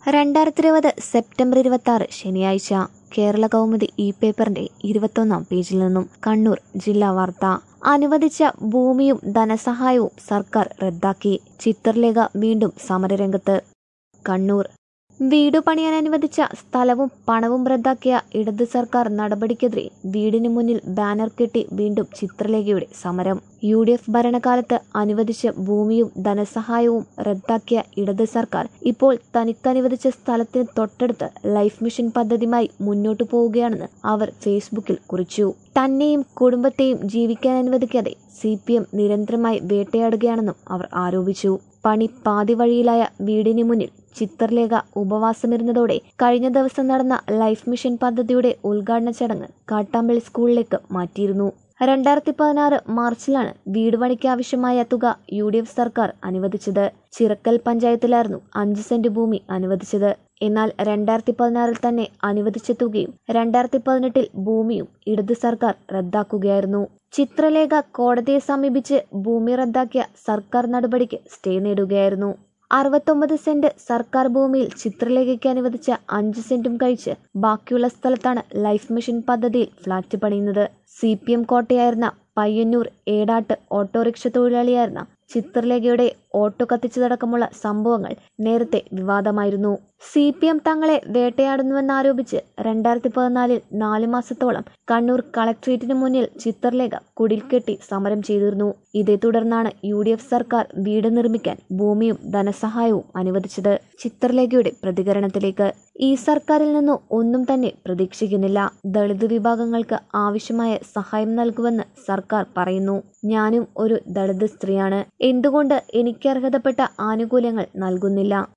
രണ്ടായിരത്തി ഇരുപത് സെപ്റ്റംബർ ഇരുപത്തി ആറ് ശനിയാഴ്ച കേരള കൗമുദി ഇ പേപ്പറിന്റെ ഇരുപത്തൊന്നാം പേജിൽ നിന്നും കണ്ണൂർ ജില്ലാ വാർത്ത അനുവദിച്ച ഭൂമിയും ധനസഹായവും സർക്കാർ റദ്ദാക്കി ചിത്രലേഖ വീണ്ടും സമരരംഗത്ത് കണ്ണൂർ വീടു പണിയാൻ അനുവദിച്ച സ്ഥലവും പണവും റദ്ദാക്കിയ ഇടത് സർക്കാർ നടപടിക്കെതിരെ വീടിനു മുന്നിൽ ബാനർ കെട്ടി വീണ്ടും ചിത്രലേഖയുടെ സമരം യു ഡി എഫ് ഭരണകാലത്ത് അനുവദിച്ച ഭൂമിയും ധനസഹായവും റദ്ദാക്കിയ ഇടത് സർക്കാർ ഇപ്പോൾ തനിക്കനുവദിച്ച സ്ഥലത്തിന് തൊട്ടടുത്ത് ലൈഫ് മിഷൻ പദ്ധതിയുമായി മുന്നോട്ടു പോവുകയാണെന്ന് അവർ ഫേസ്ബുക്കിൽ കുറിച്ചു തന്നെയും കുടുംബത്തെയും ജീവിക്കാൻ അനുവദിക്കാതെ സി പി എം നിരന്തരമായി വേട്ടയാടുകയാണെന്നും അവർ ആരോപിച്ചു പണി പാതി വഴിയിലായ വീടിന് മുന്നിൽ ചിത്രലേഖ ഉപവാസമിരുന്നതോടെ കഴിഞ്ഞ ദിവസം നടന്ന ലൈഫ് മിഷൻ പദ്ധതിയുടെ ഉദ്ഘാടന ചടങ്ങ് കാട്ടാമ്പള്ളി സ്കൂളിലേക്ക് മാറ്റിയിരുന്നു രണ്ടായിരത്തി പതിനാറ് മാർച്ചിലാണ് വീട് പണിക്ക് ആവശ്യമായ തുക യു ഡി എഫ് സർക്കാർ അനുവദിച്ചത് ചിറക്കൽ പഞ്ചായത്തിലായിരുന്നു അഞ്ച് സെന്റ് ഭൂമി അനുവദിച്ചത് എന്നാൽ രണ്ടായിരത്തി പതിനാറിൽ തന്നെ അനുവദിച്ച തുകയും രണ്ടായിരത്തി പതിനെട്ടിൽ ഭൂമിയും ഇടത് സർക്കാർ റദ്ദാക്കുകയായിരുന്നു ചിത്രലേഖ കോടതിയെ സമീപിച്ച് ഭൂമി റദ്ദാക്കിയ സർക്കാർ നടപടിക്ക് സ്റ്റേ നേടുകയായിരുന്നു അറുപത്തൊമ്പത് സെന്റ് സർക്കാർ ഭൂമിയിൽ ചിത്രലേഖയ്ക്ക് അനുവദിച്ച അഞ്ച് സെന്റും കഴിച്ച് ബാക്കിയുള്ള സ്ഥലത്താണ് ലൈഫ് മിഷൻ പദ്ധതിയിൽ ഫ്ളാറ്റ് പണിയുന്നത് സി പി എം കോട്ടയായിരുന്ന പയ്യന്നൂർ ഏടാട്ട് ഓട്ടോറിക്ഷ തൊഴിലാളിയായിരുന്ന ചിത്രലേഖയുടെ ഓട്ടോ കത്തിച്ചതടക്കമുള്ള സംഭവങ്ങൾ നേരത്തെ വിവാദമായിരുന്നു സി പി എം തങ്ങളെ വേട്ടയാടുന്നുവെന്നാരോപിച്ച് രണ്ടായിരത്തി പതിനാലിൽ നാല് മാസത്തോളം കണ്ണൂർ കളക്ട്രേറ്റിന് മുന്നിൽ ചിത്രലേഖ കുടിൽക്കെട്ടി സമരം ചെയ്തിരുന്നു ഇതേ തുടർന്നാണ് യു ഡി എഫ് സർക്കാർ വീട് നിർമ്മിക്കാൻ ഭൂമിയും ധനസഹായവും അനുവദിച്ചത് ചിത്രലേഖയുടെ പ്രതികരണത്തിലേക്ക് ഈ സർക്കാരിൽ നിന്ന് ഒന്നും തന്നെ പ്രതീക്ഷിക്കുന്നില്ല ദളിത് വിഭാഗങ്ങൾക്ക് ആവശ്യമായ സഹായം നൽകുമെന്ന് സർക്കാർ പറയുന്നു ഞാനും ഒരു ദളിത് സ്ത്രീയാണ് എന്തുകൊണ്ട് എനിക്ക് അർഹതപ്പെട്ട ആനുകൂല്യങ്ങൾ നൽകുന്നില്ല